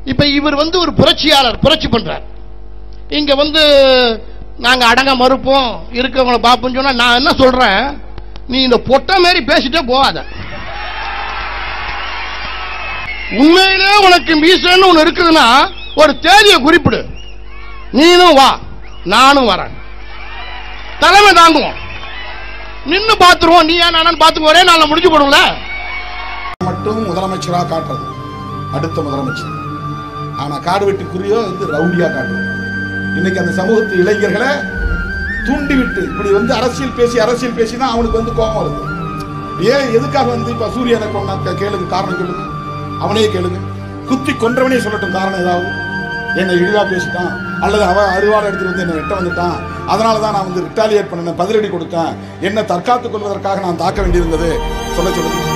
இப்ப இவர் வந்து ஒரு புரட்சியாளர் புரட்சி பண்றார் இங்க வந்து நாங்க அடங்க மறுப்போம் இருக்கவங்கள பார்ப்போம்னு சொன்னா நான் என்ன சொல்றேன் நீ இந்த பொட்டை மாதிரி பேசிட்டே போகாத உண்மையிலே உனக்கு மீசன்னு ஒண்ணு இருக்குதுன்னா ஒரு தேதியை குறிப்பிடு நீனும் வா நானும் வரேன் தலைமை தாங்குவோம் நின்னு பாத்துருவோம் நீ ஏன் நானும் பாத்துக்கு ஒரே நாள்ல முடிஞ்சு போடும்ல மட்டும் முதலமைச்சரா காட்டுறது அடுத்த முதலமைச்சர் ஆனா காடு வெட்டுக்குரியோ வந்து ரவுடியா காட்டுறது இன்னைக்கு அந்த சமூகத்து இளைஞர்களை தூண்டிவிட்டு இப்படி வந்து அரசியல் பேசி அரசியல் பேசி தான் அவனுக்கு வந்து கோபம் வருது ஏன் எதுக்காக வந்து இப்ப சூரியனை கொண்டா கேளுங்க காரணம் சொல்லுங்க அவனே கேளுங்க குத்தி கொன்றவனே சொல்லட்டும் காரணம் ஏதாவது என்னை இழிவா பேசிட்டான் அல்லது அவன் அருவாள் எடுத்துட்டு வந்து என்னை வெட்ட வந்துட்டான் அதனால தான் நான் வந்து ரிட்டாலியேட் பண்ணினேன் பதிலடி கொடுத்தேன் என்னை தற்காத்துக் கொள்வதற்காக நான் தாக்க வேண்டியிருந்தது சொல்ல சொல்லுங்க